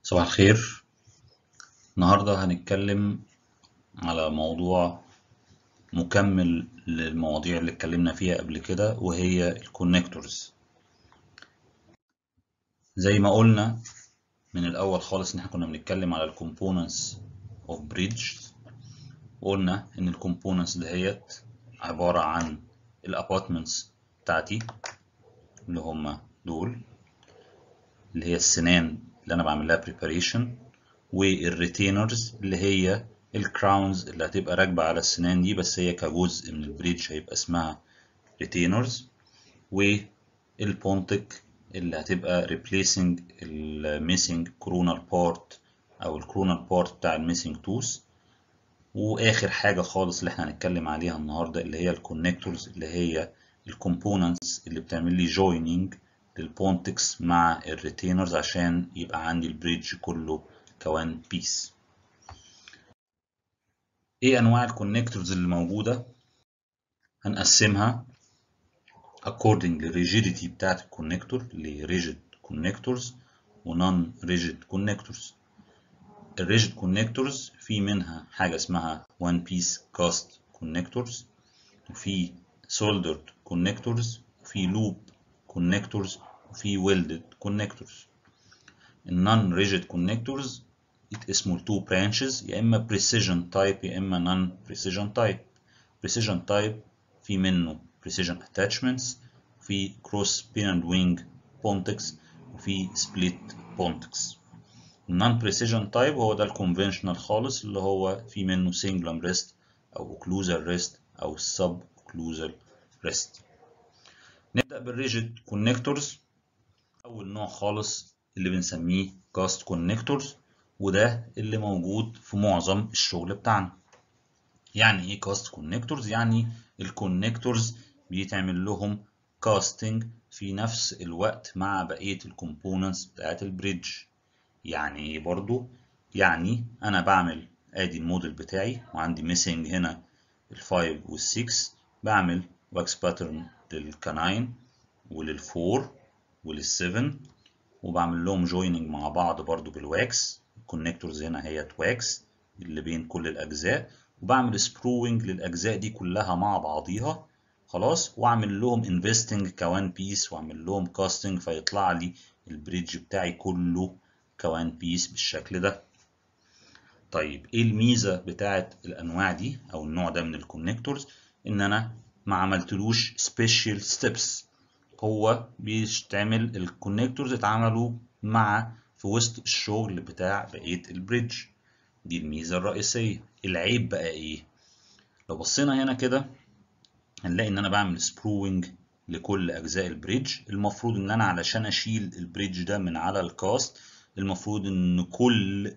صباح الخير النهاردة هنتكلم على موضوع مكمل للمواضيع اللي اتكلمنا فيها قبل كده وهي الكونكتورز زي ما قلنا من الأول خالص إن احنا كنا بنتكلم على الكومبوننتس اوف بريدج وقلنا إن الكومبوننتس دهيت عبارة عن الابارتمنتس بتاعتي اللي هما دول اللي هي السنان اللي أنا بعمل لها preparation والريتينرز اللي هي الكراونز اللي هتبقى راكبة على السنان دي بس هي كجزء من البريدج هيبقى اسمها ريتينرز والبونتك اللي هتبقى replacing الميسنج coronal part أو الكرونال بارت بتاع الميسنج توث وآخر حاجة خالص اللي احنا هنتكلم عليها النهاردة اللي هي الكونكتورز اللي هي الكومبوننتس اللي بتعمل لي جويننج للبونتكس مع الريتينرز عشان يبقى عندي البريدج كله كوان بيس ايه انواع الكونكتورز اللي موجوده هنقسمها according للريجيديتي بتاعت الكونكتور لريجيد كونكتورز ونون ريجيد كونكتورز الريجيد كونكتورز في منها حاجه اسمها one piece cast كونكتورز وفي soldered كونكتورز وفي loop كونكتورز وفي welded كونكتورز النون ريجيد كونكتورز يتقسموا لتو برانشز يا اما precision type يا اما non precision type precision type في منه precision attachments في cross pin and wing pontics وفي split pontics non precision type هو ده الكونفنشنال خالص اللي هو في منه single rest او occlusal rest او sub occlusal rest نبدأ بالريجيد كونكتورز أول نوع خالص اللي بنسميه كاست كونكتورز وده اللي موجود في معظم الشغل بتاعنا يعني ايه كاست كونكتورز يعني الكونكتورز بيتعمل لهم كاستنج في نفس الوقت مع بقية الكومبوننتس بتاعت البريدج يعني ايه برضو يعني انا بعمل ادي الموديل بتاعي وعندي ميسنج هنا الفايف والسكس بعمل واكس باترن للكناين وللفور وللسفن وبعمل لهم جويننج مع بعض برضو بالواكس الكونكتورز هنا هي واكس اللي بين كل الاجزاء وبعمل سبروينج للاجزاء دي كلها مع بعضيها خلاص واعمل لهم انفستنج كوان بيس واعمل لهم كاستنج فيطلع لي البريدج بتاعي كله كوان بيس بالشكل ده طيب ايه الميزه بتاعت الانواع دي او النوع ده من الكونكتورز ان انا ما عملتلوش سبيشال ستيبس هو بيستعمل الكونكتورز اتعملوا مع في وسط الشغل بتاع بقيه البريدج دي الميزه الرئيسيه العيب بقى ايه لو بصينا هنا كده هنلاقي ان انا بعمل سبروينج لكل اجزاء البريدج المفروض ان انا علشان اشيل البريدج ده من على الكاست المفروض ان كل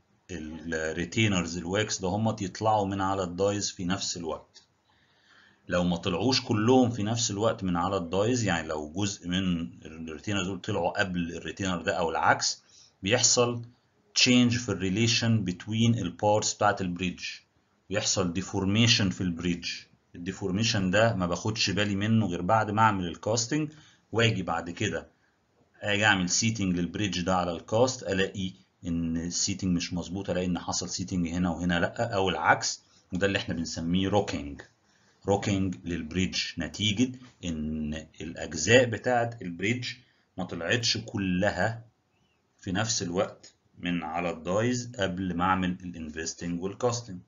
الريتينرز الواكس ده هم يطلعوا من على الدايز في نفس الوقت لو ما طلعوش كلهم في نفس الوقت من على الدايز يعني لو جزء من الريتينر دول طلعوا قبل الريتينر ده او العكس بيحصل change في الريليشن بين البارتس بتاعت البريدج بيحصل ديفورميشن في البريدج الديفورميشن ده ما باخدش بالي منه غير بعد ما اعمل الكاستنج واجي بعد كده اجي اعمل سيتنج للبريدج ده على الكاست الاقي ان السيتنج مش مظبوط الاقي ان حصل سيتنج هنا وهنا لا او العكس وده اللي احنا بنسميه روكينج روكينج للبريدج نتيجة ان الاجزاء بتاعت البريدج ما طلعتش كلها في نفس الوقت من على الدايز قبل ما اعمل الانفستنج والكاستنج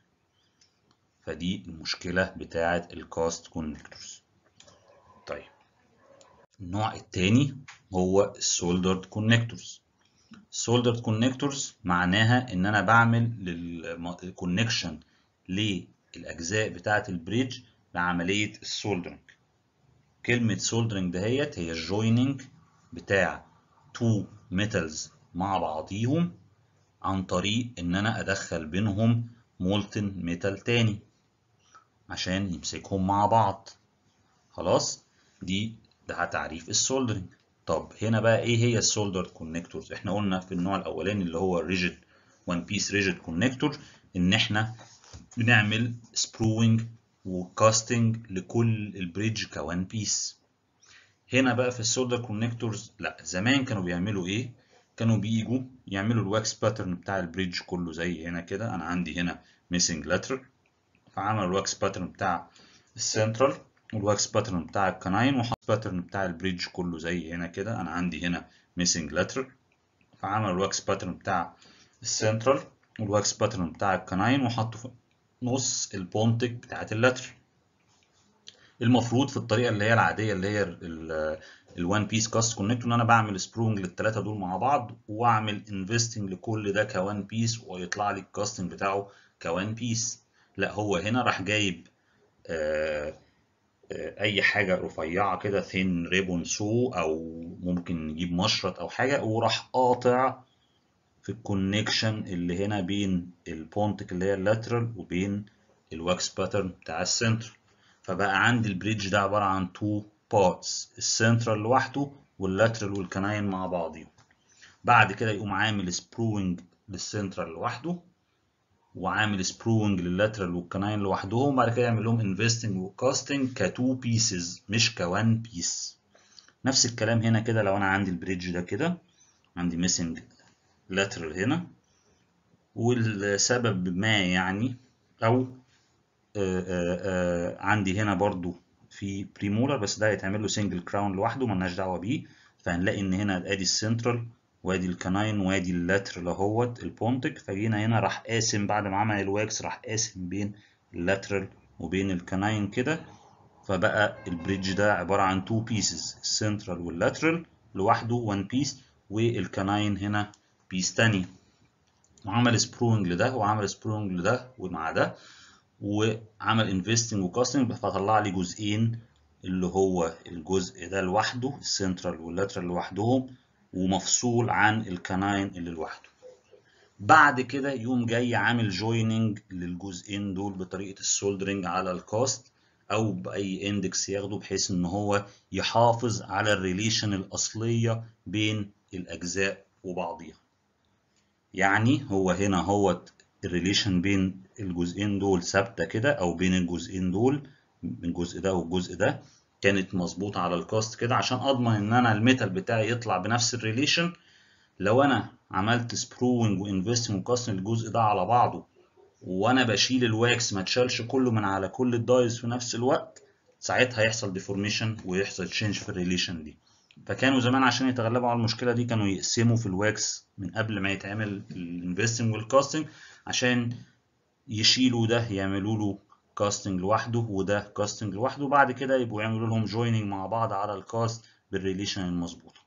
فدي المشكلة بتاعت الكاست كونكتورز طيب النوع التاني هو السولدرد كونكتورز السولدرد كونكتورز معناها ان انا بعمل للكونكشن للاجزاء بتاعت البريدج بعملية السولدرنج كلمة سولدرنج دهيت هي الجويننج بتاع تو ميتالز مع بعضيهم عن طريق ان انا ادخل بينهم مولتن ميتال تاني عشان يمسكهم مع بعض خلاص دي ده تعريف السولدرنج طب هنا بقى ايه هي السولدر كونكتورز احنا قلنا في النوع الاولاني اللي هو الريجيد وان بيس ريجيد كونكتور ان احنا بنعمل سبروينج وكاستنج لكل البريدج كوان بيس هنا بقى في السولدر كونكتورز لا زمان كانوا بيعملوا ايه كانوا بيجوا يعملوا الواكس باترن بتاع البريدج كله زي هنا كده انا عندي هنا ميسنج لاترال فعمل الواكس باترن بتاع السنترال والواكس باترن بتاع الكناين وحط باترن بتاع البريدج كله زي هنا كده انا عندي هنا ميسنج لاترال فعمل الواكس باترن بتاع السنترال والواكس باترن بتاع الكناين وحطه في نص البونتك بتاعت اللاترال المفروض في الطريقه اللي هي العاديه اللي هي الوان بيس كاست كونكت ان انا بعمل سبرونج للثلاثه دول مع بعض واعمل انفستنج لكل ده كوان بيس ويطلع لي الكاستنج بتاعه كوان بيس لا هو هنا راح جايب آآ آآ اي حاجه رفيعه كده ثين ريبون سو او ممكن نجيب مشرط او حاجه وراح قاطع في الكونكشن اللي هنا بين البونتك اللي هي اللاترال وبين الواكس باترن بتاع السنتر فبقى عندي البريدج ده عباره عن تو بارتس السنترال لوحده واللاترال والكناين مع بعضهم بعد كده يقوم عامل سبروينج للسنترال لوحده وعامل سبروينج لللاترال والكناين لوحدهم بعد كده يعمل لهم انفستنج وكاستنج كتو بيسز مش كوان بيس نفس الكلام هنا كده لو انا عندي البريدج ده كده عندي ميسنج لاترال هنا والسبب ما يعني او آآ آآ عندي هنا برضو في بريمولر بس ده هيتعمل له سنجل كراون لوحده ملناش دعوه بيه فهنلاقي ان هنا ادي السنترال وادي الكناين وادي اللاترال اهوت البونتك فجينا هنا راح قاسم بعد ما عمل الواكس راح قاسم بين اللاترال وبين الكناين كده فبقى البريدج ده عباره عن تو بيسز السنترال واللاترال لوحده وان بيس والكناين هنا بيس تاني وعمل سبرونج لده وعمل سبرونج لده ومع ده وعمل انفستنج وكاستنج فطلع لي جزئين اللي هو الجزء ده لوحده السنترال واللاترال لوحدهم ومفصول عن الكناين اللي لوحده بعد كده يقوم جاي عامل جويننج للجزئين دول بطريقه السولدرنج على الكاست او باي اندكس ياخده بحيث ان هو يحافظ على الريليشن الاصليه بين الاجزاء وبعضيها يعني هو هنا هو الريليشن بين الجزئين دول ثابته كده او بين الجزئين دول الجزء ده والجزء ده كانت مظبوطه على الكاست كده عشان اضمن ان انا الميتال بتاعي يطلع بنفس الريليشن لو انا عملت سبروينج وانفستنج وكاستنج الجزء ده على بعضه وانا بشيل الواكس ما اتشالش كله من على كل الدايز في نفس الوقت ساعتها هيحصل ديفورميشن ويحصل تشينج في الريليشن دي فكانوا زمان عشان يتغلبوا على المشكله دي كانوا يقسموا في الواكس من قبل ما يتعمل الانفستنج والكاستنج عشان يشيلوا ده يعملوا له كاستنج لوحده وده كاستنج لوحده بعد كده يبقوا يعملوا لهم جويننج مع بعض على الكاست بالريليشن المظبوطه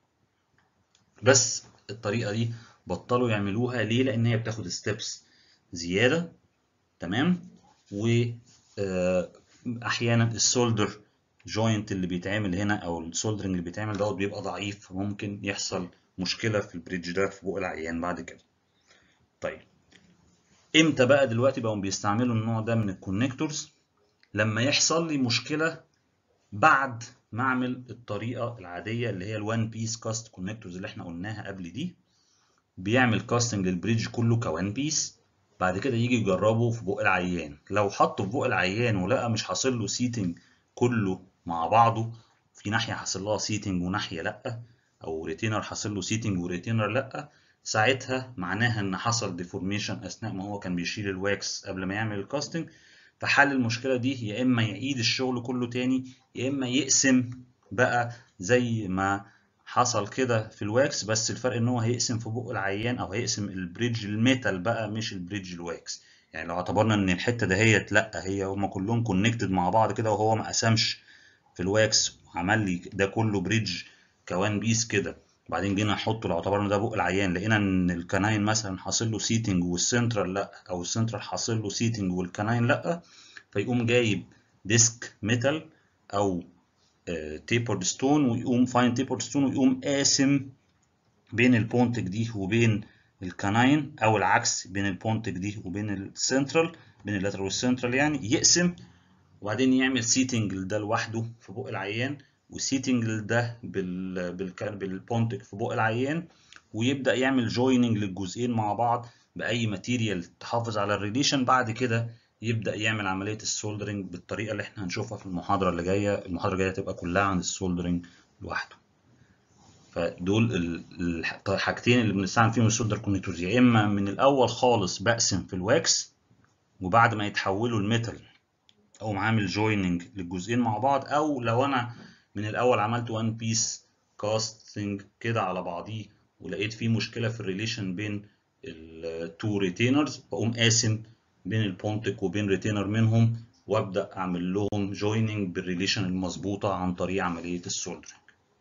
بس الطريقه دي بطلوا يعملوها ليه لان هي بتاخد ستيبس زياده تمام و احيانا السولدر جوينت اللي بيتعمل هنا او السولدرنج اللي بيتعمل دوت بيبقى ضعيف فممكن يحصل مشكله في البريدج ده في بق العيان بعد كده طيب امتى بقى دلوقتي بقوا بيستعملوا النوع ده من الكونكتورز لما يحصل لي مشكله بعد ما اعمل الطريقه العاديه اللي هي الوان بيس كاست كونكتورز اللي احنا قلناها قبل دي بيعمل كاستنج للبريدج كله كوان بيس بعد كده يجي يجربه في بق العيان لو حطه في بق العيان ولقى مش حاصل له سيتنج كله مع بعضه في ناحيه حاصل لها سيتنج وناحيه لا او ريتينر حاصل له سيتنج وريتينر لا ساعتها معناها ان حصل ديفورميشن اثناء ما هو كان بيشيل الواكس قبل ما يعمل الكاستنج فحل المشكله دي يا اما يعيد الشغل كله تاني يا اما يقسم بقى زي ما حصل كده في الواكس بس الفرق ان هو هيقسم في بق العيان او هيقسم البريدج الميتال بقى مش البريدج الواكس يعني لو اعتبرنا ان الحته دهيت لا هي هما كلهم كونكتد مع بعض كده وهو ما قسمش في الواكس وعمل لي ده كله بريدج كوان بيس كده وبعدين جينا نحطه لو اعتبرنا ده بق العيان لقينا ان الكناين مثلا حاصل له سيتنج والسنترال لا او السنترال حاصل له سيتنج والكناين لا فيقوم جايب ديسك ميتال او تيبرد ستون ويقوم فاين تيبرد ستون ويقوم قاسم بين البونتك دي وبين الكناين او العكس بين البونتك دي وبين السنترال بين اللاترال والسنترال يعني يقسم وبعدين يعمل سيتنج لده لوحده في بق العيان وسيتنج لده بال... بال... بالبونتك في بق العيان ويبدا يعمل جويننج للجزئين مع بعض باي ماتيريال تحافظ على الريليشن بعد كده يبدا يعمل عمليه السولدرنج بالطريقه اللي احنا هنشوفها في المحاضره اللي جايه المحاضره الجايه تبقى كلها عن السولدرنج لوحده فدول الحاجتين اللي بنستعمل فيهم السولدر كونكتورز يا اما من الاول خالص بقسم في الواكس وبعد ما يتحولوا الميتال اقوم عامل جويننج للجزئين مع بعض او لو انا من الاول عملت وان بيس كاستنج كده على بعضيه ولقيت فيه مشكله في الريليشن بين التو ريتينرز بقوم قاسم بين البونتك وبين ريتينر منهم وابدا اعمل لهم جويننج بالريليشن المظبوطه عن طريق عمليه السولدرنج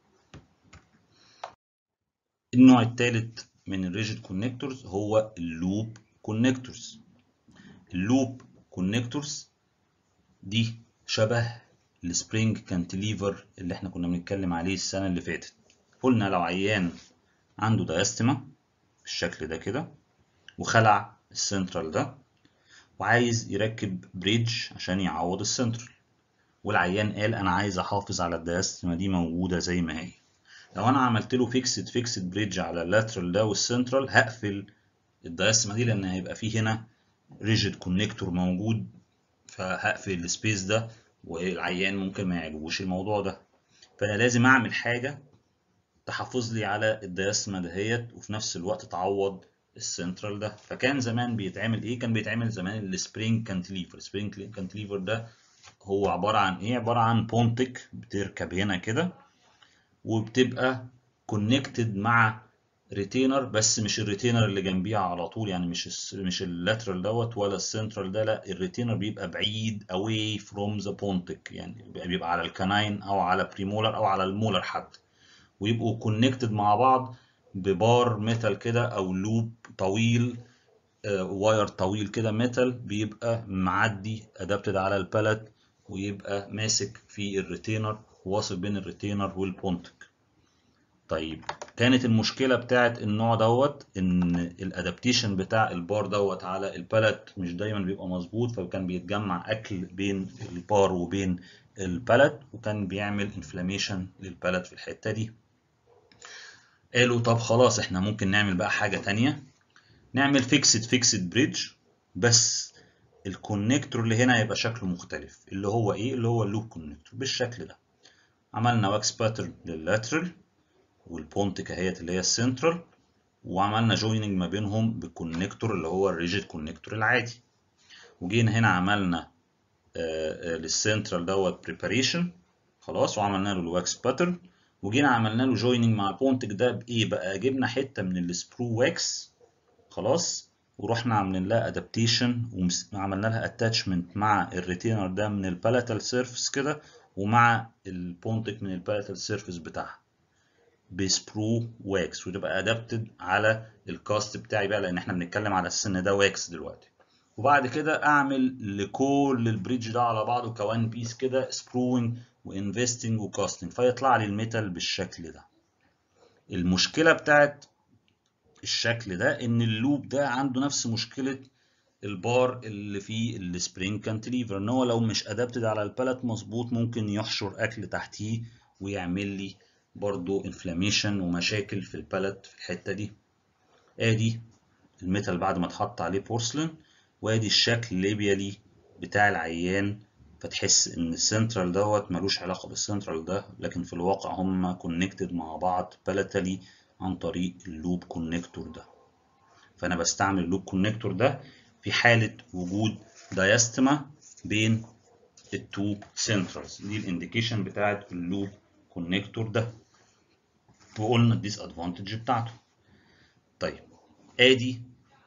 النوع الثالث من الريجيد كونكتورز هو اللوب كونكتورز اللوب كونكتورز دي شبه السبرينج كانتليفر اللي احنا كنا بنتكلم عليه السنه اللي فاتت قلنا لو عيان عنده دايستما بالشكل ده كده وخلع السنترال ده وعايز يركب بريدج عشان يعوض السنترال والعيان قال انا عايز احافظ على الدايستما دي موجوده زي ما هي لو انا عملت له فيكسد فيكسد بريدج على اللاترال ده والسنترال هقفل الدايستما دي لان هيبقى فيه هنا ريجيد كونكتور موجود فهقفل السبيس ده والعيان ممكن ما يعجبوش الموضوع ده فانا لازم اعمل حاجه تحافظ لي على الدايستما دهيت وفي نفس الوقت تعوض السنترال ده فكان زمان بيتعمل ايه كان بيتعمل زمان السبرينج كانتليفر السبرينج كانتليفر ده هو عباره عن ايه عباره عن بونتك بتركب هنا كده وبتبقى كونكتد مع ريتينر بس مش الريتينر اللي جنبيها على طول يعني مش مش اللاترال دوت ولا السنترال ده لا الريتينر بيبقى بعيد away from the pontic يعني بيبقى على الكناين او على بريمولر او على المولر حتى ويبقوا كونكتد مع بعض ببار ميتال كده او لوب طويل آه واير طويل كده ميتال بيبقى معدي ادابتد على البالت ويبقى ماسك في الريتينر واصل بين الريتينر والبونتك طيب كانت المشكله بتاعت النوع دوت ان الادابتيشن بتاع البار دوت على البالت مش دايما بيبقى مظبوط فكان بيتجمع اكل بين البار وبين البالت وكان بيعمل انفلاميشن للبالت في الحته دي قالوا طب خلاص احنا ممكن نعمل بقى حاجه تانية نعمل فيكسد فيكسد بريدج بس الكونكتور اللي هنا هيبقى شكله مختلف اللي هو ايه اللي هو اللوب كونكتور بالشكل ده عملنا واكس باترن لللاترال والبونتك اهيت اللي هي السنترال وعملنا جويننج ما بينهم بالكونكتور اللي هو الريجيد كونكتور العادي وجينا هنا عملنا للسنترال دوت بريباريشن خلاص وعملنا له الواكس باترن وجينا عملنا له جويننج مع البونتك ده بايه بقى جبنا حته من السبرو واكس خلاص ورحنا عاملين لها ادابتيشن وعملنا لها اتاتشمنت مع الريتينر ده من البالاتال سيرفيس كده ومع البونتك من البالاتال سيرفيس بتاعها بسبرو واكس وتبقى ادابتد على الكاست بتاعي بقى لان احنا بنتكلم على اساس ان ده واكس دلوقتي وبعد كده اعمل لكل البريدج ده على بعضه كوان بيس كده سبروينج وانفستنج وكاستنج فيطلع لي الميتال بالشكل ده المشكله بتاعت الشكل ده ان اللوب ده عنده نفس مشكله البار اللي فيه السبرينج كانتليفر ان هو لو مش ادابتد على البالت مظبوط ممكن يحشر اكل تحتيه ويعمل لي برضو انفلاميشن ومشاكل في البالت في الحته دي ادي الميتال بعد ما اتحط عليه بورسلين وادي الشكل الليبيالي بتاع العيان فتحس ان السنترال دوت ملوش علاقه بالسنترال ده لكن في الواقع هما كونكتد مع بعض بالاتالي عن طريق اللوب كونكتور ده فانا بستعمل اللوب كونكتور ده في حاله وجود دايستما بين التو سنترالز دي الانديكيشن بتاعت اللوب كونكتور ده وقلنا الديس ادفانتج بتاعته طيب ادي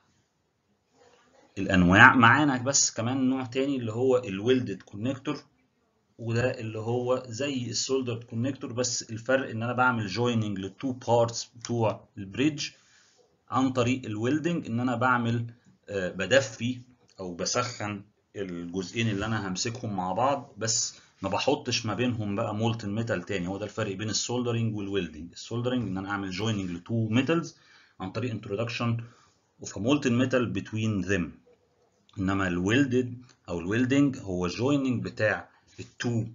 الانواع معانا بس كمان نوع تاني اللي هو الويلدد كونكتور وده اللي هو زي السولدر كونكتور بس الفرق ان انا بعمل جويننج للتو بارتس بتوع البريدج عن طريق الويلدنج ان انا بعمل آه بدفي او بسخن الجزئين اللي انا همسكهم مع بعض بس ما بحطش ما بينهم بقى مولتن ميتال تاني هو ده الفرق بين السولدرنج والويلدنج السولدرنج ان انا اعمل جويننج لتو ميتالز عن طريق انترودكشن اوف مولتن ميتال بتوين ذيم انما الويلدد او الويلدنج هو جويننج بتاع التو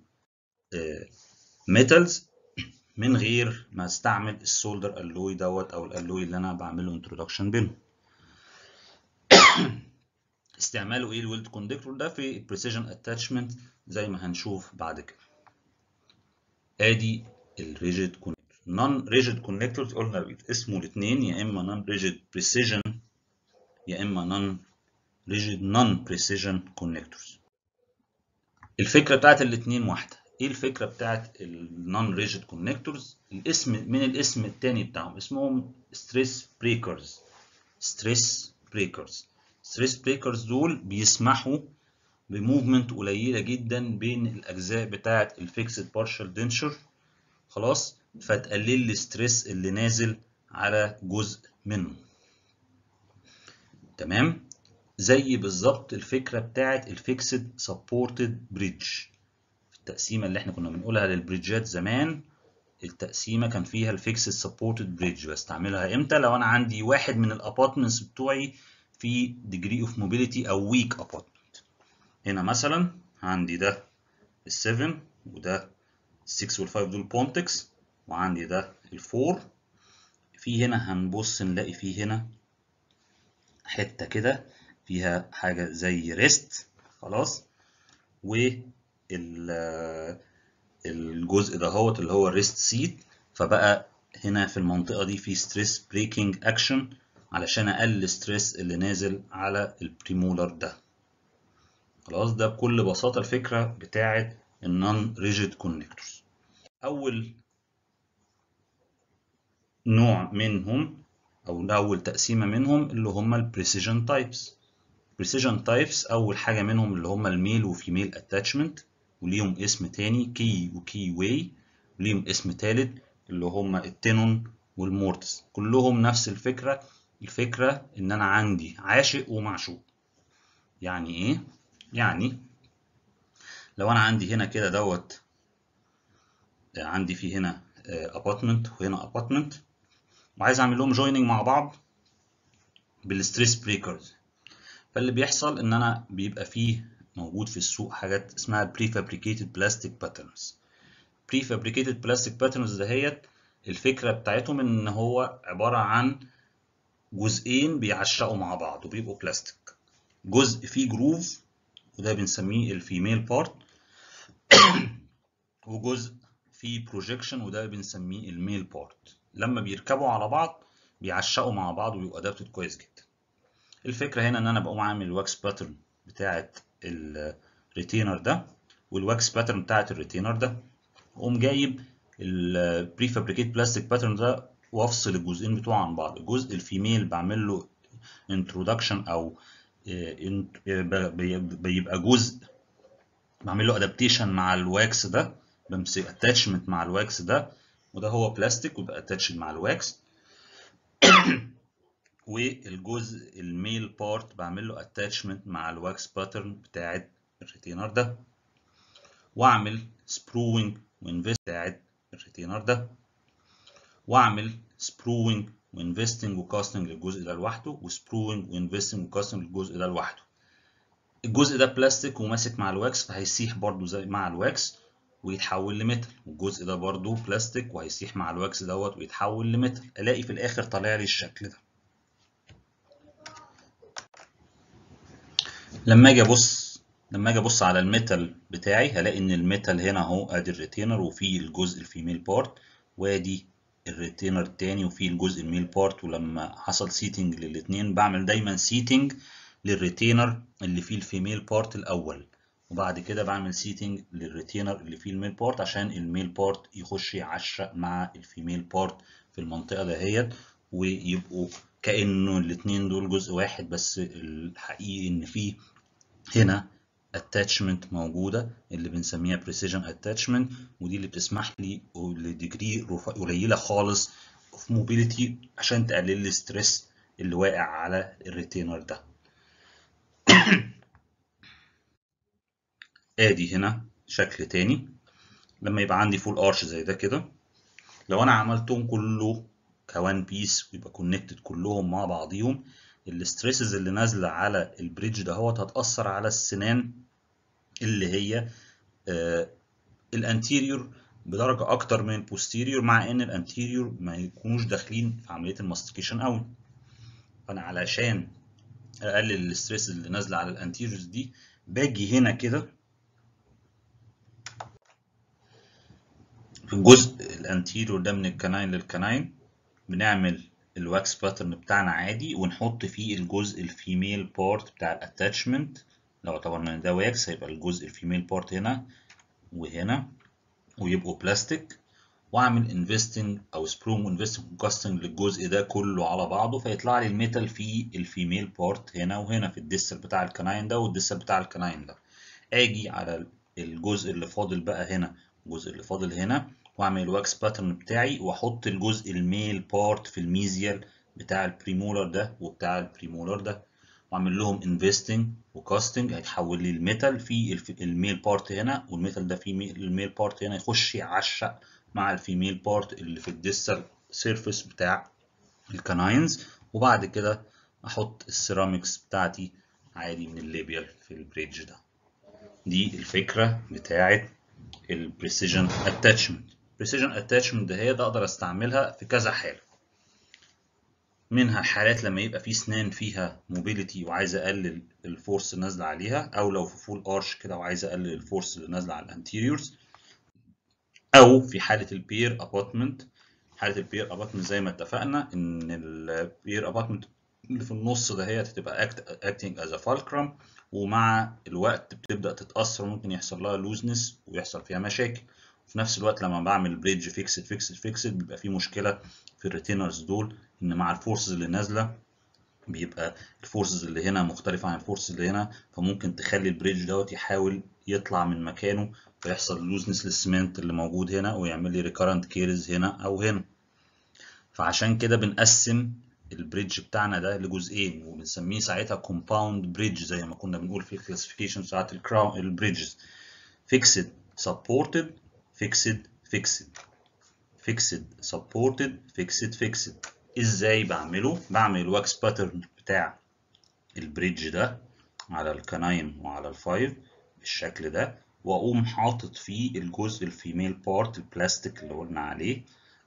ميتالز من غير ما استعمل السولدر الوي دوت او الالوي اللي انا بعمله انترودكشن بينهم استعماله ايه الويلد كوندكتور ده في البريسيجن اتاتشمنت زي ما هنشوف بعد كده ادي الريجيد كونكتور نون ريجيد كونكتورز قلنا بيتقسموا الاثنين يا اما نون ريجيد بريسيجن يا اما نون ريجيد نون بريسيجن كونكتورز الفكره بتاعت الاثنين واحده ايه الفكره بتاعت النون ريجيد كونكتورز الاسم من الاسم الثاني بتاعهم اسمهم ستريس بريكرز ستريس بريكرز ستريس بريكرز دول بيسمحوا بموفمنت قليله جدا بين الاجزاء بتاعه الفيكسد بارشال دنشر خلاص فتقلل لي الستريس اللي نازل على جزء منه تمام زي بالظبط الفكره بتاعه الفيكسد سبورتد بريدج التقسيمه اللي احنا كنا بنقولها للبريدجات زمان التقسيمه كان فيها الفيكسد سبورتد بريدج بستعملها امتى لو انا عندي واحد من الابارتمنتس بتوعي في ديجري اوف موبيليتي او ويك ابارتمنت هنا مثلا عندي ده ال7 وده ال6 وال5 دول بونتكس وعندي ده ال4 في هنا هنبص نلاقي في هنا حته كده فيها حاجه زي ريست خلاص و الجزء ده هوت اللي هو الريست سيت فبقى هنا في المنطقه دي في ستريس بريكنج اكشن علشان اقلل الستريس اللي نازل على البريمولر ده خلاص ده بكل بساطه الفكره بتاعه النون ريجيد كونكتورز اول نوع منهم او اول تقسيمه منهم اللي هم البريسيجن تايبس بريسيجن تايبس اول حاجه منهم اللي هم الميل وفيميل اتاتشمنت وليهم اسم تاني كي وكي واي وليهم اسم تالت اللي هم التينون والمورتس كلهم نفس الفكره الفكره ان انا عندي عاشق ومعشوق يعني ايه يعني لو انا عندي هنا كده دوت عندي في هنا ابارتمنت وهنا ابارتمنت وعايز اعمل لهم جويننج مع بعض بالستريس بريكرز فاللي بيحصل ان انا بيبقى فيه موجود في السوق حاجات اسمها بري فابريكيتد بلاستيك باترنز بري فابريكيتد بلاستيك باترنز دهيت الفكره بتاعتهم ان هو عباره عن جزئين بيعشقوا مع بعض وبيبقوا بلاستيك جزء فيه جروف وده بنسميه الفيميل بارت وجزء فيه بروجيكشن وده بنسميه الميل بارت لما بيركبوا على بعض بيعشقوا مع بعض وبيبقوا ادابتد كويس جدا الفكره هنا ان انا بقوم عامل الواكس باترن بتاعه الريتينر ده والواكس باترن بتاعه الريتينر ده اقوم جايب البري فابريكيت بلاستيك باترن ده وافصل الجزئين بتوعه عن بعض الجزء الفيميل بعمل له انترودكشن او بيبقى جزء بعمل له ادابتيشن مع الواكس ده بمسك اتاتشمنت مع الواكس ده وده هو بلاستيك ويبقى اتاتشد مع الواكس والجزء الميل بارت بعمل له اتاتشمنت مع الواكس باترن بتاعت الريتينر ده واعمل سبروينج وانفست بتاعت الريتينر ده واعمل سبروينج وانفستنج وكاستنج للجزء ده لوحده وسبروينج وانفستنج وكاستنج للجزء ده لوحده الجزء ده بلاستيك وماسك مع الواكس فهيسيح برضو زي مع الواكس ويتحول لميتال والجزء ده برضو بلاستيك وهيسيح مع الواكس دوت ويتحول لميتال الاقي في الاخر طالع لي الشكل ده لما اجي ابص لما اجي ابص على الميتال بتاعي هلاقي ان الميتال هنا اهو ادي الريتينر وفيه الجزء الفيميل بارت وادي الريتينر التاني وفيه الجزء الميل بارت ولما حصل سيتنج للاتنين بعمل دايما سيتنج للريتينر اللي فيه الفيميل بارت الاول وبعد كده بعمل سيتنج للريتينر اللي فيه الميل بارت عشان الميل بارت يخش يعشق مع الفيميل بارت في المنطقه دهيت ويبقوا كانه الاتنين دول جزء واحد بس الحقيقي ان في هنا اتاتشمنت موجوده اللي بنسميها بريسيجن اتاتشمنت ودي اللي بتسمح لي لديجري قليله خالص اوف موبيليتي عشان تقلل لي الستريس اللي واقع على الريتينر ده ادي هنا شكل تاني لما يبقى عندي فول ارش زي ده كده لو انا عملتهم كله كوان بيس ويبقى كونكتد كلهم مع بعضيهم الستريسز اللي نازله على البريدج دهوت هتاثر على السنان اللي هي آه الانتيريور بدرجه اكتر من البوستيريور مع ان الانتيريور ما يكونوش داخلين في عمليه الماستيكيشن قوي فانا علشان اقلل الستريس اللي نازله على الانتيريورز دي باجي هنا كده في الجزء الانتيريور ده من الكناين للكناين بنعمل الواكس باترن بتاعنا عادي ونحط فيه الجزء الفيميل بارت بتاع الاتاتشمنت لو اعتبرنا ان ده واكس هيبقى الجزء الفيميل بارت هنا وهنا ويبقوا بلاستيك واعمل انفستنج او سبرونج انفستنج كاستنج للجزء ده كله على بعضه فيطلع لي الميتال في الفيميل بارت هنا وهنا في الديسل بتاع الكناين ده والديسل بتاع الكناين ده اجي على الجزء اللي فاضل بقى هنا الجزء اللي فاضل هنا واعمل الواكس باترن بتاعي واحط الجزء الميل بارت في الميزيال بتاع البريمولر ده وبتاع البريمولر ده واعمل لهم انفستنج وكاستنج هيتحول لي الميتال في الميل بارت هنا والميتال ده في الميل بارت هنا يخش يعشق مع الفيميل بارت اللي في الديستال سيرفيس بتاع الكناينز وبعد كده احط السيراميكس بتاعتي عادي من الليبيال في البريدج ده دي الفكره بتاعه البريسيجن اتاتشمنت بريسيجن اتاتشمنت ده هي ده اقدر استعملها في كذا حاله منها حالات لما يبقى في سنان فيها موبيليتي وعايز اقلل الفورس اللي نازله عليها او لو في فول ارش كده وعايز اقلل الفورس اللي نازله على الانتيريورز او في حاله البير اباتمنت حاله البير اباتمنت زي ما اتفقنا ان البير اباتمنت اللي في النص ده هي هتبقى اكتنج از فالكرم ومع الوقت بتبدا تتاثر وممكن يحصل لها لوزنس ويحصل فيها مشاكل في نفس الوقت لما بعمل بريدج فيكسد فيكسد فيكسد بيبقى في مشكله في الريتينرز دول ان مع الفورسز اللي نازله بيبقى الفورسز اللي هنا مختلفه عن الفورسز اللي هنا فممكن تخلي البريدج دوت يحاول يطلع من مكانه فيحصل لوزنس للسمنت اللي موجود هنا ويعمل لي ريكارنت كيرز هنا او هنا فعشان كده بنقسم البريدج بتاعنا ده لجزئين وبنسميه ساعتها كومباوند بريدج زي ما كنا بنقول في الكلاسيفيكيشن بتاعت الكراون البريدجز فيكسد سبورتد فيكسد فيكسد فيكسد سبورتد فيكسد فيكسد ازاي بعمله بعمل الواكس باترن بتاع البريدج ده على الكناين وعلى الفايف بالشكل ده واقوم حاطط فيه الجزء الفيميل بارت البلاستيك اللي قلنا عليه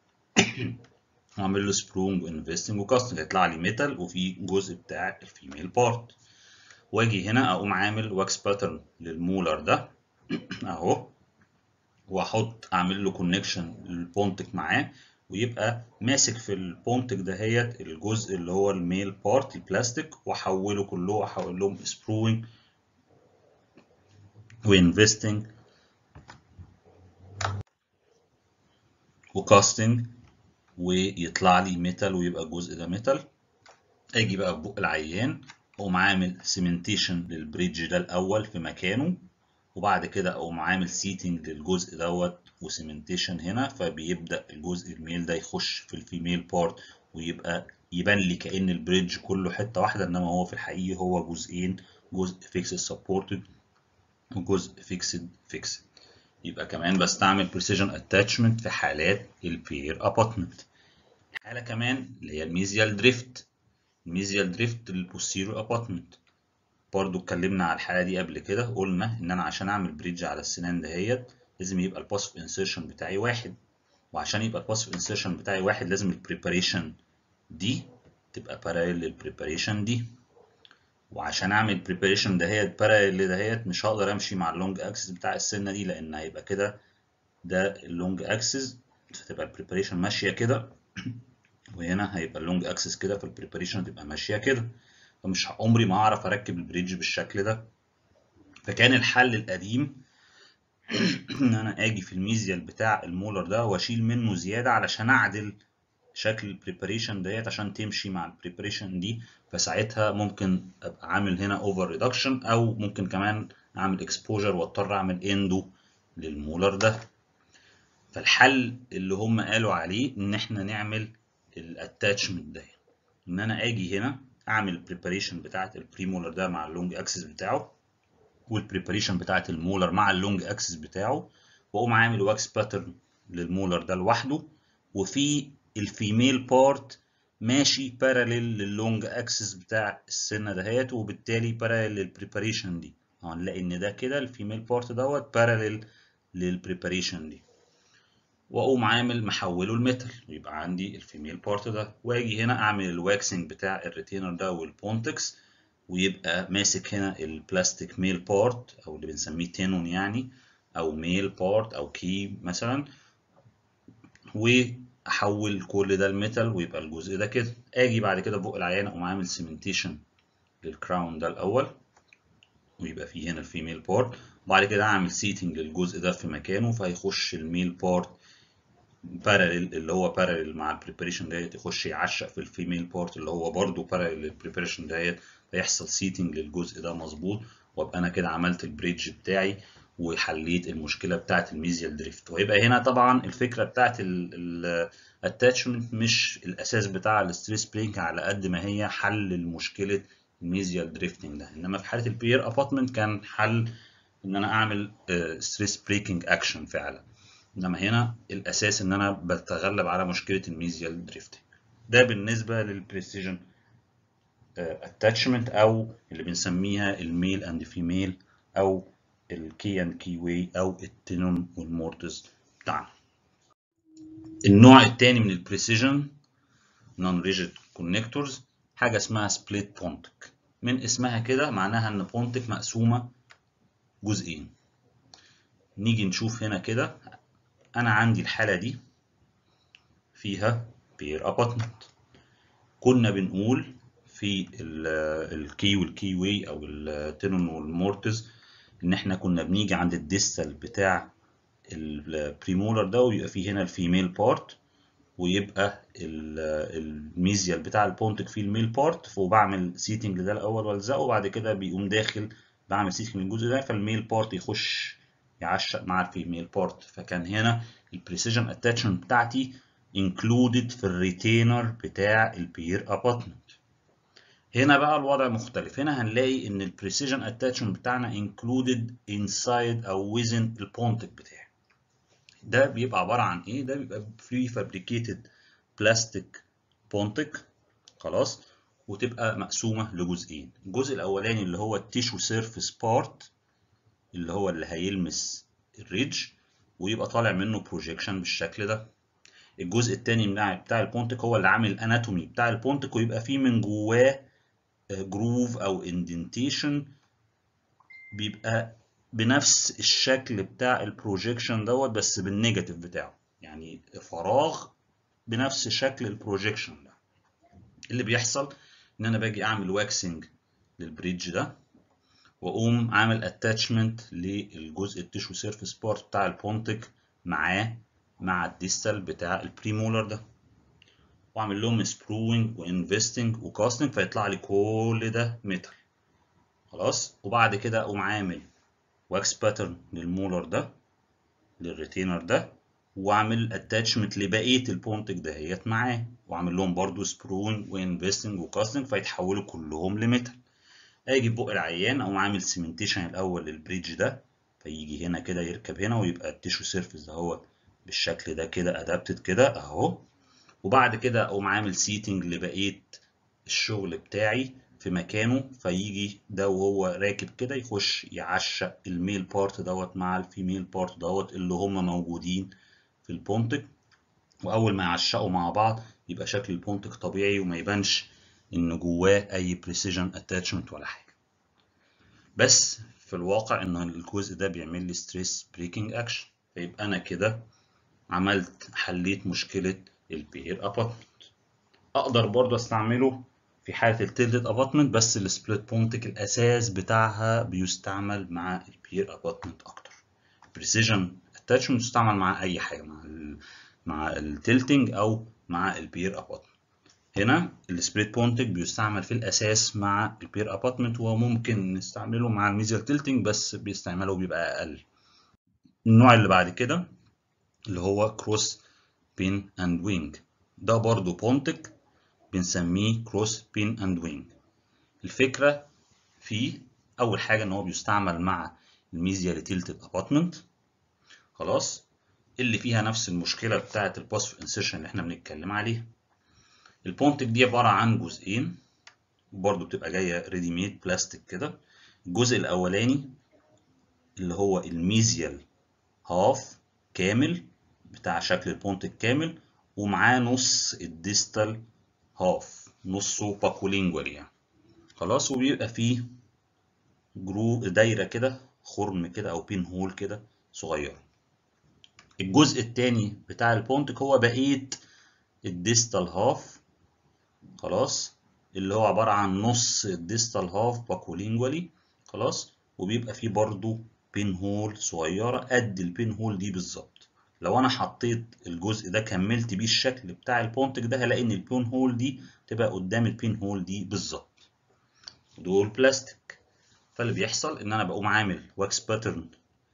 واعمل له سبرونج وانفستنج وكاستنج هيطلع لي ميتال وفي جزء بتاع الفيميل بارت واجي هنا اقوم عامل واكس باترن للمولر ده اهو واحط اعمل له كونكشن للبونتك معاه ويبقى ماسك في البونتك دهيت الجزء اللي هو الميل بارت البلاستيك واحوله كله احول لهم سبروينج وانفستنج وكاستنج ويطلع لي ميتال ويبقى الجزء ده ميتال اجي بقى في بق العيان اقوم عامل سيمنتيشن للبريدج ده الاول في مكانه وبعد كده اقوم عامل سيتنج للجزء دوت وسيمنتيشن هنا فبيبدا الجزء الميل ده يخش في الفيميل بارت ويبقى يبان لي كان البريدج كله حته واحده انما هو في الحقيقه هو جزئين جزء فيكسد سبورتد وجزء فيكسد فيكسد يبقى كمان بستعمل بريسيجن اتاتشمنت في حالات البير اباتمنت حاله كمان اللي هي الميزيال دريفت الميزيال دريفت للبوستيريور اباتمنت برضو اتكلمنا على الحاله دي قبل كده قلنا ان انا عشان اعمل بريدج على السنان دهيت لازم يبقى الباسف انسيرشن بتاعي واحد وعشان يبقى الباسف انسيرشن بتاعي واحد لازم البريباريشن دي تبقى باراليل للبريباريشن دي وعشان اعمل بريباريشن دهيت باراليل دهيت مش هقدر امشي مع اللونج اكسس بتاع السنه دي لان هيبقى كده ده اللونج اكسس فتبقى البريباريشن ماشيه كده وهنا هيبقى اللونج اكسس كده فالبريباريشن هتبقى ماشيه كده فمش عمري ما هعرف اركب البريدج بالشكل ده فكان الحل القديم ان انا اجي في الميزيال بتاع المولر ده واشيل منه زياده علشان اعدل شكل البريباريشن ديت عشان تمشي مع البريباريشن دي فساعتها ممكن ابقى عامل هنا اوفر ريدكشن او ممكن كمان اعمل اكسبوجر واضطر اعمل اندو للمولر ده فالحل اللي هم قالوا عليه ان احنا نعمل الاتاتشمنت ده ان انا اجي هنا اعمل البريباريشن بتاعه البريمولر ده مع اللونج اكسس بتاعه والبريباريشن بتاعه المولر مع اللونج اكسس بتاعه واقوم عامل واكس باترن للمولر ده لوحده وفي الفيميل بارت ماشي باراليل لللونج اكسس بتاع السنه دهيت وبالتالي باراليل للبريباريشن دي هنلاقي ان ده كده الفيميل بارت دوت باراليل للبريباريشن دي واقوم عامل محوله الميتال ويبقى عندي الفيميل بارت ده واجي هنا اعمل الواكسنج بتاع الريتينر ده والبونتكس ويبقى ماسك هنا البلاستيك ميل بارت او اللي بنسميه تينون يعني او ميل بارت او كي مثلا واحول كل ده الميتال ويبقى الجزء ده كده اجي بعد كده بق العيان اقوم عامل سيمنتيشن للكراون ده الاول ويبقى فيه هنا الفيميل بارت وبعد كده اعمل سيتنج للجزء ده في مكانه فهيخش الميل بارت باراليل اللي هو باراليل مع البريبريشن ديت يخش يعشق في الفيميل بارت اللي هو برضه باراليل للبريبريشن ديت فيحصل سيتنج للجزء ده مظبوط وابقى انا كده عملت البريدج بتاعي وحليت المشكله بتاعه الميزيال دريفت ويبقى هنا طبعا الفكره بتاعه الاتاتشمنت مش الاساس بتاع الستريس برينج على قد ما هي حل المشكله الميزيال دريفتنج ده انما في حاله البير ابارتمنت كان حل ان انا اعمل ستريس بريكنج اكشن فعلا انما هنا الاساس ان انا بتغلب على مشكله الميزيال دريفتنج ده بالنسبه للبريسيجن اتاتشمنت او اللي بنسميها الميل اند فيميل او الكي اند كي واي او التنون والمورتز بتاعنا النوع الثاني من البريسيجن نون ريجيد كونكتورز حاجه اسمها سبليت بونتك من اسمها كده معناها ان بونتك مقسومه جزئين نيجي نشوف هنا كده انا عندي الحاله دي فيها بير اباتمنت كنا بنقول في الكي والكي واي او التنون والمورتز ان احنا كنا بنيجي عند الديستال بتاع البريمولر ده ويبقى فيه هنا الفيميل بارت ويبقى الميزيال بتاع البونتك فيه الميل بارت وبعمل سيتنج لده الاول والزقه وبعد كده بيقوم داخل بعمل سيتنج للجزء ده فالميل بارت يخش يعشق مع الفيميل بارت فكان هنا البريسيجن اتاتشمنت بتاعتي included في الريتينر بتاع البير اباتمنت هنا بقى الوضع مختلف هنا هنلاقي ان البريسيجن اتاتشمنت بتاعنا included inside او within البونتك بتاعي ده بيبقى عبارة عن ايه ده بيبقى فري فابريكيتد بلاستيك بونتك خلاص وتبقى مقسومة لجزئين الجزء الاولاني اللي هو التيشو سيرفيس بارت اللي هو اللي هيلمس الريدج ويبقى طالع منه بروجيكشن بالشكل ده الجزء الثاني بتاع البونتك هو اللي عامل الاناتومي بتاع البونتك ويبقى فيه من جواه جروف او اندنتيشن بيبقى بنفس الشكل بتاع البروجيكشن دوت بس بالنيجاتيف بتاعه يعني فراغ بنفس شكل البروجيكشن ده اللي بيحصل ان انا باجي اعمل واكسنج للبريدج ده واقوم عامل اتاتشمنت للجزء التيشو سيرفيس بارت بتاع البونتك معاه مع الديستال بتاع البريمولر ده واعمل لهم سبروينج وانفستنج وكاستنج فيطلع لي كل ده ميتال خلاص وبعد كده اقوم عامل واكس باترن للمولر ده للريتينر ده واعمل اتاتشمنت لبقيه البونتك دهيت معاه واعمل لهم برضو سبروينج وانفستنج وكاستنج فيتحولوا كلهم لميتال اجي بق العيان اقوم عامل سيمنتيشن الاول للبريدج ده فيجي هنا كده يركب هنا ويبقى التيشو سيرفيس دهوت بالشكل ده كده ادابتد كده اهو وبعد كده اقوم عامل سيتنج لبقيه الشغل بتاعي في مكانه فيجي ده وهو راكب كده يخش يعشق الميل بارت دوت مع الفيميل بارت دوت اللي هما موجودين في البونتك واول ما يعشقوا مع بعض يبقى شكل البونتك طبيعي وما يبانش ان جواه اي بريسيجن اتاتشمنت ولا حاجه بس في الواقع ان الجزء ده بيعمل لي ستريس بريكنج اكشن فيبقى انا كده عملت حليت مشكله البير اباتمنت اقدر برضو استعمله في حاله التلتد اباتمنت بس السبليت بونتك الاساس بتاعها بيستعمل مع البير اباتمنت اكتر بريسيجن اتاتشمنت يستعمل مع اي حاجه مع ال مع التلتنج او مع البير اباتمنت هنا السبليت بونتك بيستعمل في الاساس مع البير اباتمنت وممكن نستعمله مع الميزيال تلتنج بس بيستعمله بيبقى اقل النوع اللي بعد كده اللي هو كروس بين اند وينج ده برضو بونتك بنسميه كروس بين اند وينج الفكرة فيه أول حاجة إن هو بيستعمل مع الميزيال تيلتد اباتمنت خلاص اللي فيها نفس المشكلة بتاعة البوست انسيرشن اللي احنا بنتكلم عليها البونتك دي عبارة عن جزئين برضو بتبقى جاية ريدي ميد بلاستيك كده الجزء الأولاني اللي هو الميزيال هاف كامل بتاع شكل البونتك كامل ومعاه نص الديستال هاف نصه باكولينجوال يعني خلاص وبيبقى فيه جرو دايرة كده خرم كده أو بين هول كده صغير الجزء الثاني بتاع البونتك هو بقيه الديستال هاف خلاص اللي هو عباره عن نص الديستال هاف باكولينجوالي خلاص وبيبقى فيه برضو بين هول صغيره قد البين هول دي بالظبط لو انا حطيت الجزء ده كملت بيه الشكل بتاع البونتك ده هلاقي ان البين هول دي تبقى قدام البين هول دي بالظبط دول بلاستيك فاللي بيحصل ان انا بقوم عامل واكس باترن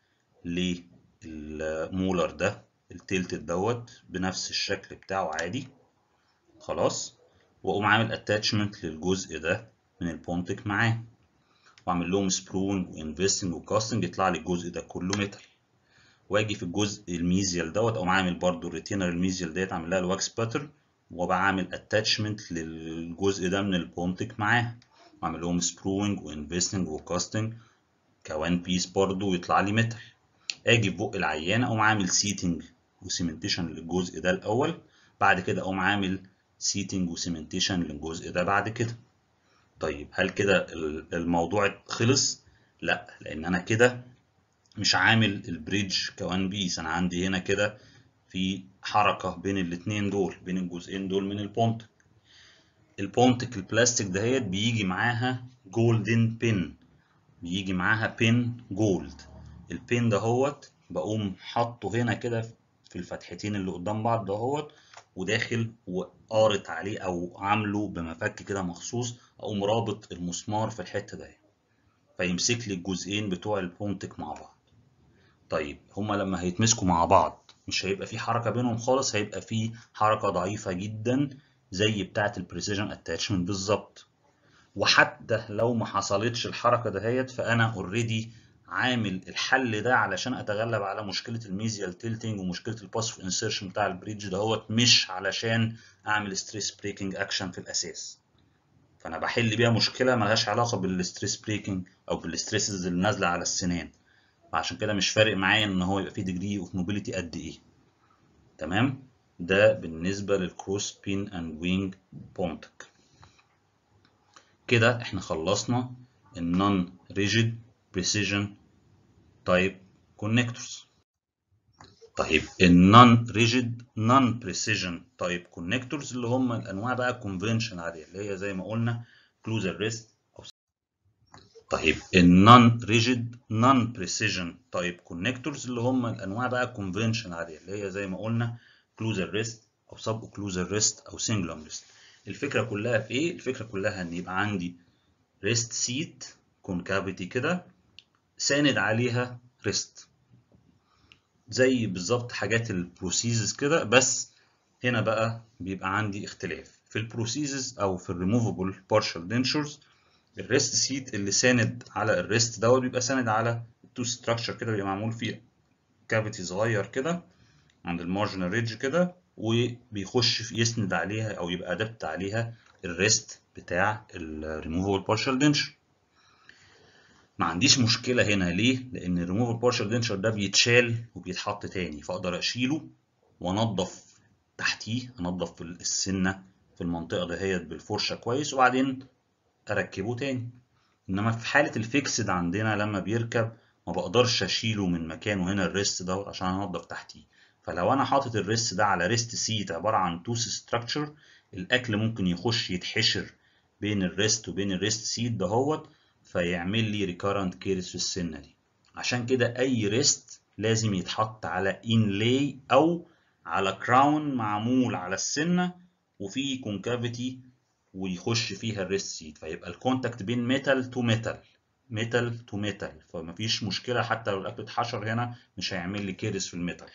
للمولر ده التلتد دوت بنفس الشكل بتاعه عادي خلاص واقوم عامل اتاتشمنت للجزء ده من البونتك معاه واعمل لهم سبرون وانفستنج وكاستنج يطلع لي الجزء ده كله ميتال واجي في الجزء الميزيال دوت اقوم عامل برضو الريتينر الميزيال ديت اعمل لها الواكس باترن وبعمل اتاتشمنت للجزء ده من البونتك معاه واعمل لهم سبروينج وانفستنج وكاستنج كوان بيس برضو ويطلع لي ميتال اجي في بق العيانه اقوم عامل سيتنج وسيمنتيشن للجزء ده الاول بعد كده اقوم عامل سيتنج وسيمنتيشن للجزء ده بعد كده طيب هل كده الموضوع خلص لا لان انا كده مش عامل البريدج كوان بيس انا عندي هنا كده في حركه بين الاتنين دول بين الجزئين دول من البونتك البونتك البلاستيك دهيت بيجي معاها جولدن بين بيجي معاها بين جولد البين دهوت بقوم حاطه هنا كده في الفتحتين اللي قدام بعض دهوت وداخل وقارط عليه او عامله بمفك كده مخصوص اقوم رابط المسمار في الحته دي فيمسك لي الجزئين بتوع البونتك مع بعض طيب هما لما هيتمسكوا مع بعض مش هيبقى في حركه بينهم خالص هيبقى في حركه ضعيفه جدا زي بتاعه البريسيجن اتاتشمنت بالظبط وحتى لو ما حصلتش الحركه دهيت فانا اوريدي عامل الحل ده علشان اتغلب على مشكله الميزيال تيلتنج ومشكله الباسف انسيرشن بتاع البريدج دهوت مش علشان اعمل ستريس بريكنج اكشن في الاساس فانا بحل بيها مشكله ملهاش علاقه بالستريس بريكنج او بالستريسز اللي نازله على السنان فعشان كده مش فارق معايا ان هو يبقى فيه ديجري اوف موبيليتي قد ايه تمام ده بالنسبه للكروس بين اند وينج بونتك كده احنا خلصنا النون ريجيد بريسيجن تايب كونكتورز طيب النون ريجيد نون بريسيجن تايب كونكتورز اللي هم الانواع بقى كونفنشن عاديه اللي هي زي ما قلنا كلوزر ريست او طيب النون ريجيد نون بريسيجن تايب كونكتورز اللي هم الانواع بقى كونفنشن عاديه اللي هي زي ما قلنا كلوزر ريست او سب اوكلوزر ريست او سنجلوم ريست الفكره كلها في ايه الفكره كلها ان يبقى عندي ريست سيت كونكافيتي كده ساند عليها ريست زي بالظبط حاجات البروسيزز كده بس هنا بقى بيبقى عندي اختلاف في البروسيزز او في الريموفبل بارشال دينشرز الريست سيت اللي ساند على الريست دوت بيبقى ساند على التو ستراكشر كده بيبقى معمول فيه كافيتي صغير كده عند المارجنال ريدج كده وبيخش في يسند عليها او يبقى ادابت عليها الريست بتاع الريموفبل بارشال دينشر ما عنديش مشكله هنا ليه لان الريموفبل بارشال دينشر ده بيتشال وبيتحط تاني فاقدر اشيله وانضف تحتيه انضف السنه في المنطقه دهيت بالفرشه كويس وبعدين اركبه تاني انما في حاله الفيكسد عندنا لما بيركب ما بقدرش اشيله من مكانه هنا الريست دوت عشان انضف تحتيه فلو انا حاطط الريست ده على ريست سيت عباره عن توس ستراكشر الاكل ممكن يخش يتحشر بين الريست وبين الريست سيت دهوت فيعمل لي ريكارنت كيرس في السنه دي عشان كده اي ريست لازم يتحط على انلاي او على كراون معمول على السنه وفيه كونكافيتي ويخش فيها الريست سيت فيبقى الكونتاكت بين ميتال تو ميتال ميتال تو ميتال فمفيش مشكله حتى لو الاكل اتحشر هنا مش هيعمل لي كيرس في الميتال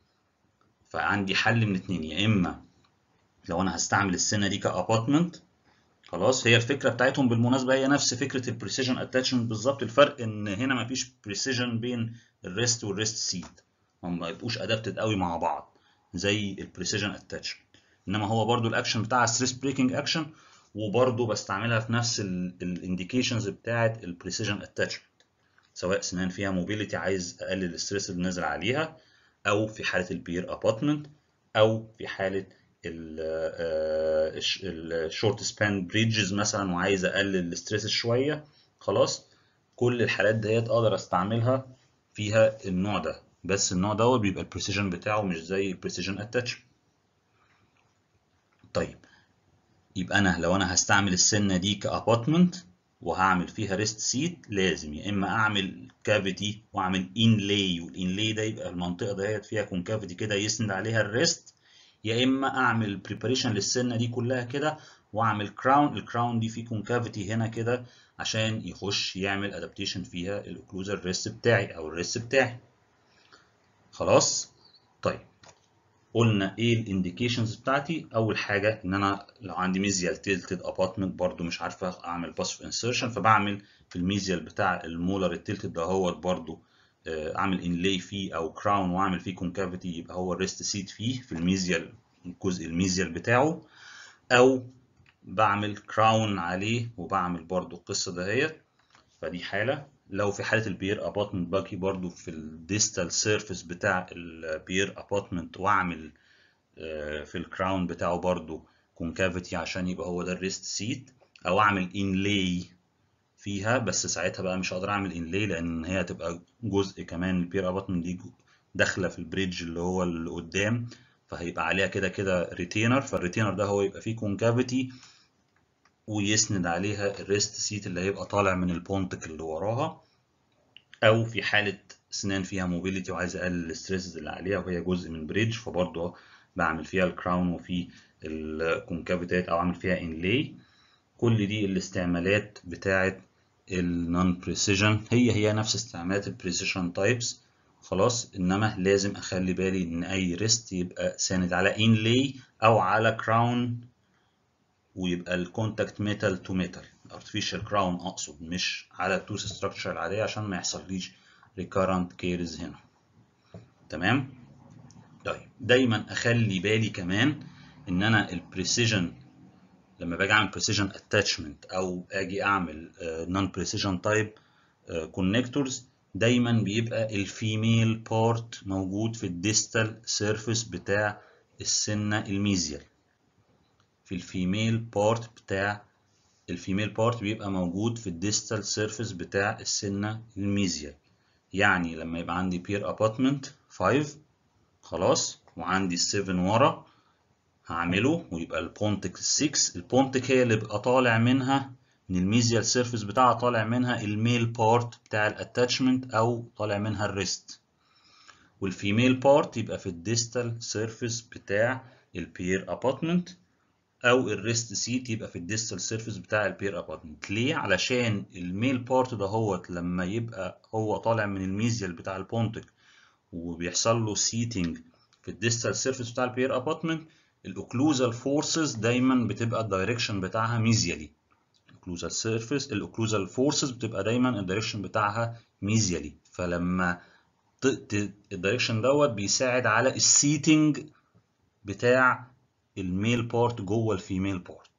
فعندي حل من اتنين يا اما لو انا هستعمل السنه دي كابارتمنت خلاص هي الفكره بتاعتهم بالمناسبه هي نفس فكره البريسيجن اتاتشمنت بالظبط الفرق ان هنا مفيش بريسيجن بين الريست والريست سيت هم ما يبقوش ادابتد قوي مع بعض زي البريسيجن اتاتشمنت انما هو برضو الاكشن بتاع ستريس بريكنج اكشن وبرضو بستعملها في نفس الانديكيشنز بتاعه البريسيجن اتاتشمنت سواء سنان فيها موبيليتي عايز اقلل الستريس اللي نازل عليها او في حاله البير ابارتمنت او في حاله الشورت سبان بريدجز مثلا وعايز اقلل الستريس شويه خلاص كل الحالات ديت اقدر استعملها فيها النوع ده بس النوع دوت بيبقى البريسيجن بتاعه مش زي البريسيجن اتاتش طيب يبقى انا لو انا هستعمل السنه دي كابارتمنت وهعمل فيها ريست سيت لازم يا اما اعمل كافيتي واعمل انلاي والانلاي ده يبقى المنطقه ديت فيها كونكافيتي كده يسند عليها الريست يا اما اعمل بريباريشن للسنه دي كلها كده واعمل كراون الكراون دي فيه كونكافيتي هنا كده عشان يخش يعمل ادابتيشن فيها الاوكلوزال ريست بتاعي او الريست بتاعي خلاص طيب قلنا ايه الانديكيشنز بتاعتي اول حاجه ان انا لو عندي ميزيال تيلتد ابارتمنت برضو مش عارفه اعمل باس انسرشن فبعمل في الميزيال بتاع المولر التيلتد دهوت برضو اعمل انلاي فيه او كراون واعمل فيه كونكافيتي يبقى هو الريست سيت فيه في الميزيال الجزء الميزيال بتاعه او بعمل كراون عليه وبعمل برضو القصه دهيت فدي حاله لو في حاله البير ابارتمنت باجي برضو في الديستال سيرفيس بتاع البير ابارتمنت واعمل في الكراون بتاعه برضو كونكافيتي عشان يبقى هو ده الريست سيت او اعمل انلاي فيها بس ساعتها بقى مش هقدر اعمل انلاي لان هي هتبقى جزء كمان البير ابارتمنت دي داخله في البريدج اللي هو اللي قدام فهيبقى عليها كده كده ريتينر فالريتينر ده هو يبقى فيه كونكافيتي ويسند عليها الريست سيت اللي هيبقى طالع من البونتك اللي وراها او في حاله سنان فيها موبيليتي وعايز اقلل الستريسز اللي عليها وهي جزء من بريدج فبرضه بعمل فيها الكراون وفي الكونكافيتات او اعمل فيها انلاي كل دي الاستعمالات بتاعه النون بريسيجن هي هي نفس استعمالات البريسيجن تايبس خلاص انما لازم اخلي بالي ان اي ريست يبقى ساند على انلاي او على كراون ويبقى الكونتاكت ميتال تو ميتال artificial كراون اقصد مش على التوث ستراكشر العاديه عشان ما يحصليش recurrent كيرز هنا تمام طيب دايما اخلي بالي كمان ان انا البريسيجن لما باجي اعمل بريسيجن اتاتشمنت او اجي اعمل نون بريسيجن تايب كونكتورز دايما بيبقى الفيميل بارت موجود في الديستال سيرفيس بتاع السنه الميزيال في الفيميل بارت بتاع الفيميل بارت بيبقى موجود في الديستال سيرفيس بتاع السنه الميزيال يعني لما يبقى عندي بير ابارتمنت 5 خلاص وعندي 7 ورا هعمله ويبقى البونتك 6 البونتك هي اللي بيبقى طالع منها من الميزيال سيرفيس بتاعها طالع منها الميل بارت بتاع الاتاتشمنت او طالع منها الريست والفيميل بارت يبقى في الديستال سيرفيس بتاع البير ابارتمنت او الريست سيت يبقى في الديستال سيرفيس بتاع البير ابارتمنت ليه علشان الميل بارت ده هوت لما يبقى هو طالع من الميزيال بتاع البونتك وبيحصل له سيتنج في الديستال سيرفيس بتاع البير ابارتمنت الاوكلوزال فورسز دايما بتبقى الدايركشن بتاعها ميزيالي الاوكلوزال سيرفيس الاوكلوزال فورسز بتبقى دايما الدايركشن بتاعها ميزيالي فلما الدايركشن دوت بيساعد على السيتنج بتاع الميل بارت جوه الفيميل بارت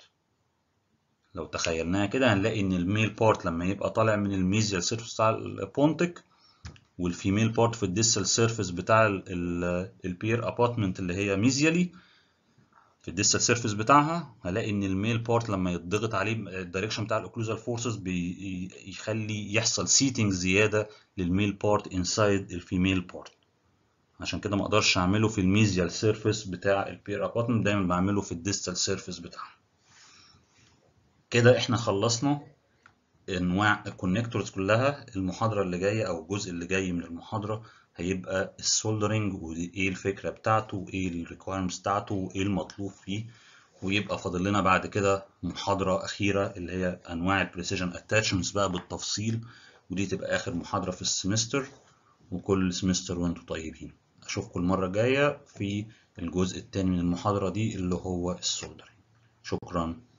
لو تخيلناها كده هنلاقي ان الميل بارت لما يبقى طالع من الميزيال سيرفيس بتاع البونتك والفيميل بارت في الديستال سيرفيس بتاع البير ابارتمنت اللي هي ميزيالي في الديستال سيرفيس بتاعها هلاقي ان الميل بارت لما يتضغط عليه الدايركشن بتاع الاوكلوزال فورسز بيخلي يحصل سيتنج زياده للميل بارت انسايد الفيميل بارت عشان كده ما اقدرش اعمله في الميزيال سيرفيس بتاع البير ابارتمنت دايما بعمله في الديستال سيرفيس بتاعها كده احنا خلصنا انواع الكونكتورز كلها المحاضره اللي جايه او الجزء اللي جاي من المحاضره هيبقى السولدرنج وايه الفكره بتاعته وايه الريكويرمنتس بتاعته وايه المطلوب فيه ويبقى فاضل لنا بعد كده محاضره اخيره اللي هي انواع البريسيجن اتاتشمنتس بقى بالتفصيل ودي تبقى اخر محاضره في السمستر وكل سمستر وانتم طيبين اشوفكم المره الجايه في الجزء الثاني من المحاضره دي اللي هو السولدرنج شكرا